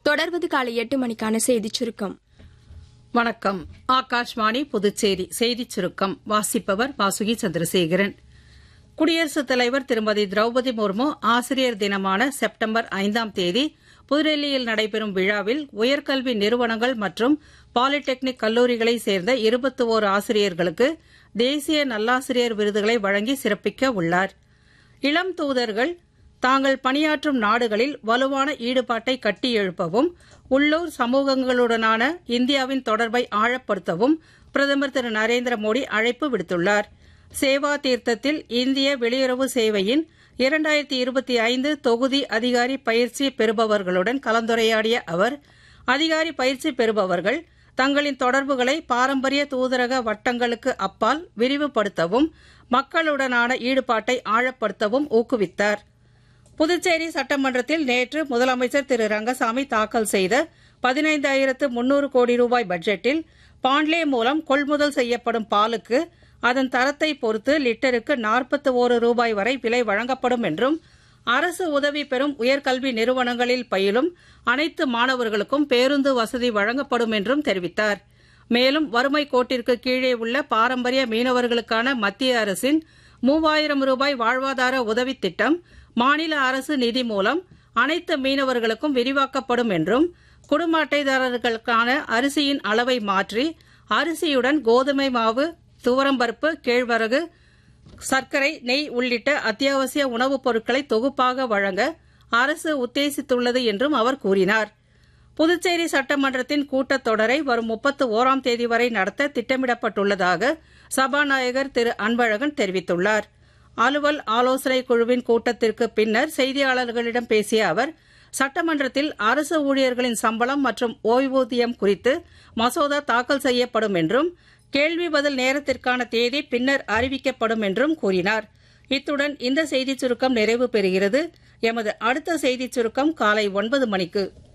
தொடர்வது காலை எட்டு மணிக்கான செய்திச் சுருக்கம் வணக்கம் ஆகாஷ்வாணி புதுச்சேரி செய்திச் சுருக்கம் வாசிப்பவர் வாசுகி சந்திரசேகரன் குடியரசுத் தலைவர் திருமதி திரௌபதி முர்மு ஆசிரியர் தினமான செப்டம்பர் ஐந்தாம் தேதி புதுடெல்லியில் நடைபெறும் விழாவில் உயர்கல்வி நிறுவனங்கள் மற்றும் பாலிடெக்னிக் கல்லூரிகளைச் சேர்ந்த இருபத்தி ஓரு ஆசிரியர்களுக்கு தேசிய நல்லாசிரியர் விருதுகளை வழங்கி சிறப்பிக்க உள்ளார் இளம் தூதர்கள் தாங்கள் பணியாற்றும் நாடுகளில் வலுவான ஈடுபாட்டை கட்டியெழுப்பவும் உள்ளூர் சமூகங்களுடனான இந்தியாவின் தொடர்பை ஆழப்படுத்தவும் பிரதமர் திரு நரேந்திர மோடி அழைப்பு விடுத்துள்ளார் சேவா தீர்த்தத்தில் இந்திய வெளியுறவு சேவையின் இரண்டாயிரத்தி இருபத்தி ஐந்து தொகுதி அதிகாரி பயிற்சி பெறுபவர்களுடன் கலந்துரையாடிய அவர் அதிகாரி பயிற்சி பெறுபவர்கள் தங்களின் தொடர்புகளை பாரம்பரிய தூதரக வட்டங்களுக்கு அப்பால் விரிவுபடுத்தவும் மக்களுடனான ஈடுபாட்டை ஆழப்படுத்தவும் ஊக்குவித்தார் புதுச்சேரி சட்டமன்றத்தில் நேற்று முதலமைச்சர் திரு ரங்கசாமி தாக்கல் செய்த பதினைந்தாயிரத்து முன்னூறு கோடி ரூபாய் பட்ஜெட்டில் பாண்லே மூலம் கொள்முதல் செய்யப்படும் பாலுக்கு அதன் தரத்தை பொறுத்து லிட்டருக்கு நாற்பத்தி ஓரு ரூபாய் வரை விலை வழங்கப்படும் என்றும் அரசு உதவி பெறும் உயர்கல்வி நிறுவனங்களில் பயிலும் அனைத்து மாணவர்களுக்கும் பேருந்து வசதி வழங்கப்படும் என்றும் தெரிவித்தார் மேலும் வறுமை கோட்டிற்கு கீழே உள்ள பாரம்பரிய மீனவர்களுக்கான மத்திய அரசின் மூவாயிரம் ரூபாய் வாழ்வாதார உதவித் திட்டம் மாநில அரசு நிதி மூலம் அனைத்து மீனவர்களுக்கும் விரிவாக்கப்படும் என்றும் குடும்ப அட்டைதாரர்களுக்கான அரிசியின் அளவை மாற்றி அரிசியுடன் கோதுமை மாவு துவரம்பருப்பு கேழ்வரகு சர்க்கரை நெய் உள்ளிட்ட அத்தியாவசிய உணவுப் பொருட்களை தொகுப்பாக வழங்க அரசு உத்தேசித்துள்ளது என்றும் அவர் கூறினார் புதுச்சேரி சட்டமன்றத்தின் கூட்டத்தொடரை வரும் முப்பத்து ஓராம் தேதி வரை நடத்த திட்டமிடப்பட்டுள்ளதாக சபாநாயகர் திரு அன்பழகன் தெரிவித்துள்ளார் அலுவல் ஆலோசனை குழுவின் கூட்டத்திற்கு பின்னர் செய்தியாளர்களிடம் பேசிய அவர் சட்டமன்றத்தில் அரசு ஊழியர்களின் சம்பளம் மற்றும் ஓய்வூதியம் குறித்து மசோதா தாக்கல் செய்யப்படும் என்றும் கேள்வி பதில் நேரத்திற்கான தேதி பின்னர் அறிவிக்கப்படும் என்றும் கூறினார் இத்துடன் இந்த செய்திச் சுருக்கம் நிறைவு பெறுகிறது எமது அடுத்த செய்திச் சுருக்கம் காலை ஒன்பது மணிக்கு